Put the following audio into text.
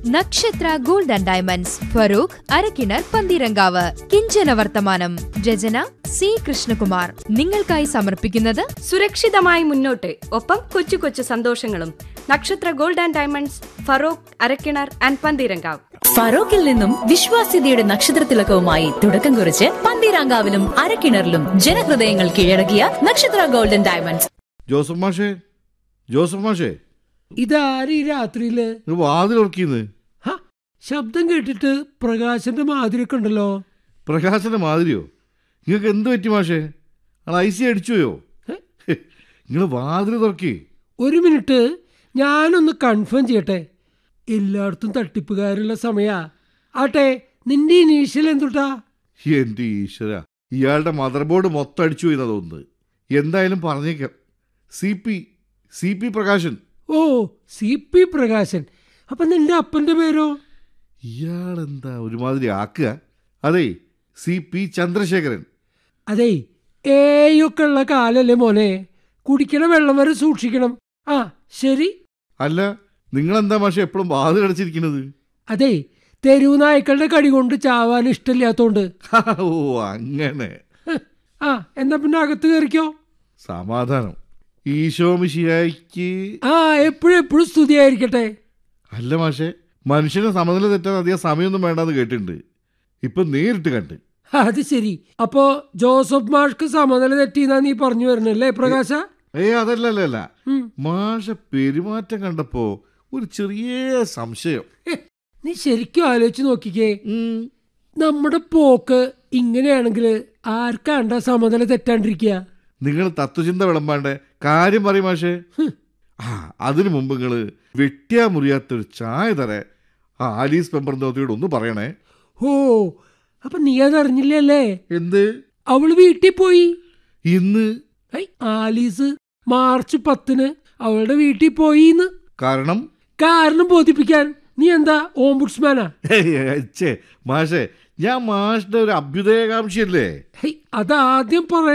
നക്ഷത്ര gold and diamonds Feroke Arakkinar Pantheerankavu കിഞ്ചന വർത്തമാനം രചന സി കൃഷ്ണകുമാർ നിങ്ങൾക്കായി സമർപ്പിക്കുന്നത് സുരക്ഷിതമായി മുന്നോട്ട് ഒപ്പം കൊച്ചു കൊച്ചു സന്തോഷങ്ങളും Nakshatra gold and diamonds Feroke Arakkinar and Pantheerankavu ഫറോക്കിൽ നിന്നും വിശ്വാസ്യതയുടെ നക്ഷത്രത്തിലക്കവുമായി തുടക്കം കുറിച്ച് പന്തീരാങ്കാവിലും അരക്കിണറിലും ജനഹൃദയങ്ങൾ കീഴടക്കിയ നക്ഷത്ര ഗോൾഡൻ ഡയമണ്ട്സ് ജോസഫ് മാഷേ ജോസഫ് മാഷേ ഇതാര് ഈ രാത്രിയില് ഇത് വാതിൽ ഉറക്കിന്ന് ഹ, ശബ്ദം കേട്ടിട്ട് പ്രകാശന്റെ മാതിരിയൊക്കെ ഉണ്ടല്ലോ പ്രകാശന്റെ മാതിരിയോ നിങ്ങൾക്ക് എന്ത് പറ്റി മാഷേ അത് ഐ സി അടിച്ചുപോയോ നിങ്ങൾ വാതിൽ തുറക്കി ഒരു മിനിറ്റ് ഞാനൊന്ന് കൺഫേം ചെയ്യട്ടെ എല്ലായിടത്തും തട്ടിപ്പുകാരുള്ള സമയാ ആട്ടെ നിന്റെ ഇനീഷ്യൽ എന്തുട്ടാ എൻ്റെ ഈശ്വര ഇയാളുടെ മദർ ബോർഡ് മൊത്തം അടിച്ചു പോയിന്നാ തോന്നുന്നത് എന്തായാലും പറഞ്ഞേക്കാം C P C P Prakashan ഓ സി പി പ്രകാശൻ അപ്പൊ നിന്റെ അപ്പന്റെ പേരോ ഇയാളെന്താ ഒരുമാതിരി ആക്കുക അതെ സി പി ചന്ദ്രശേഖരൻ അതെ ഏയൊക്കെ ഉള്ള കാലല്ലേ മോനെ കുടിക്കണ വെള്ളം വരെ സൂക്ഷിക്കണം ആ ശരി അല്ല നിങ്ങളെന്താ മാഷെ എപ്പോഴും വാതിൽ അടച്ചിരിക്കുന്നത് അതെ തെരുവ് നായ്ക്കളുടെ കടി കൊണ്ട് ചാവാൻ ഇഷ്ടമില്ലാത്തോണ്ട് ഓ അങ്ങനെ ഹ്, ആ എന്നാ പിന്നെ അകത്ത് കയറിക്കോ സമാധാനം ഈശോമിഷിയായിക്ക് ആ എപ്പോഴും എപ്പോഴും സ്തുതിയായിരിക്കട്ടെ അല്ല മാഷെ മനുഷ്യനെ സമനില തെറ്റാൻ അധികം സമയമൊന്നും വേണ്ടെന്ന് കേട്ടിട്ടുണ്ട് ഇപ്പൊ നേരിട്ട് കണ്ട് അത് ശരി അപ്പോ ജോസഫ് മാഷ്ക്ക് സമനില തെറ്റിന്നാ നീ പറഞ്ഞു വരണല്ലേ പ്രകാശ ഏ അതല്ല അല്ല അല്ല ഉം. മാഷ പെരുമാറ്റം കണ്ടപ്പോ ഒരു ചെറിയ സംശയം ഹെ, നീ ശരിക്കും ആലോചിച്ച് നോക്കിക്കേ ഉം. നമ്മുടെ പോക്ക് ഇങ്ങനെയാണെങ്കിൽ ആർക്കാണ്ട സമനില തെറ്റാണ്ടിരിക്കുക നിങ്ങൾ തത്വചിന്ത വിളമ്പാണ്ട് കാര്യം പറയും മാഷേ ആ അതിനു മുമ്പ് നിങ്ങൾ വെട്ടിയാ മുറിയാത്തൊരു ചായ തരേ ആ ആലീസ് പെമ്പർന്തോത്തിയോട് ഒന്ന് പറയണേ ഓ അപ്പൊ നീ അതറിഞ്ഞില്ലല്ലേ എന്ത് അവള് വീട്ടിൽ പോയി ഇന്ന് ഐ ആലീസ് മാർച്ച് പത്തിന് അവളുടെ വീട്ടിൽ പോയിന്ന് കാരണം കാരണം ബോധിപ്പിക്കാൻ നീ എന്താ ഓംബുഡ്സ്മാനാ ഛേ മാഷേ ഞാൻ മാഷിന്റെ ഒരു അഭ്യുദയകാംക്ഷിയല്ലേ ഹൈ അതാദ്യം പറ